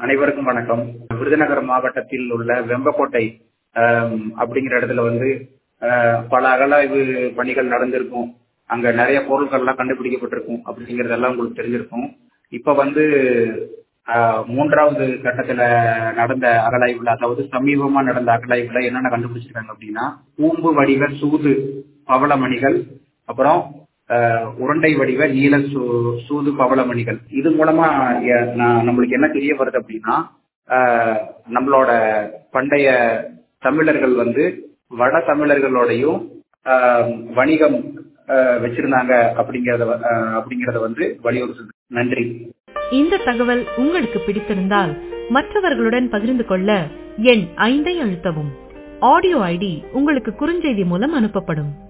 அனைவருக்கும் வணக்கம் விருதுநகர் மாவட்டத்தில் உள்ள வெம்பக்கோட்டை ஆம், அப்படிங்கிற இடத்துல வந்து ஆஹ், பல அகழாய்வு பணிகள் நடந்திருக்கும் அங்க நிறைய பொருட்கள்லாம் கண்டுபிடிக்கப்பட்டிருக்கும் அப்படிங்கறதெல்லாம் உங்களுக்கு தெரிஞ்சிருக்கும் இப்ப வந்து ஆஹ், மூன்றாவது கட்டத்துல நடந்த அகழாய்வுல அதாவது சமீபமா நடந்த அகழாய்வுல என்னென்ன கண்டுபிடிச்சிருக்காங்க அப்படின்னா கூம்பு வடிவ சூது பவளமணிகள் அப்புறம் ஆஹ், உருண்டை வடிவ நீல சூ- சூது பவளமணிகள் இது மூலமா எ- நான் நம்மளுக்கு என்ன தெரிய வருது அப்படின்னா ஆஹ், நம்மளோட பண்டைய தமிழர்கள் வந்து வட தமிழர்களோடையும் ஆஹ், வணிகம் ஆஹ், வச்சிருந்தாங்க அப்படிங்கறத வ- ஆஹ், அப்படிங்கறத வந்து வலியுறுத்துது நன்றி இந்த தகவல் உங்களுக்கு பிடித்திருந்தால் மற்றவர்களுடன் பகிர்ந்து கொள்ள எண் ஐந்தை அழுத்தவும் ஆடியோ ஐடி உங்களுக்கு குறுஞ்செய்தி மூலம் அனுப்பப்படும்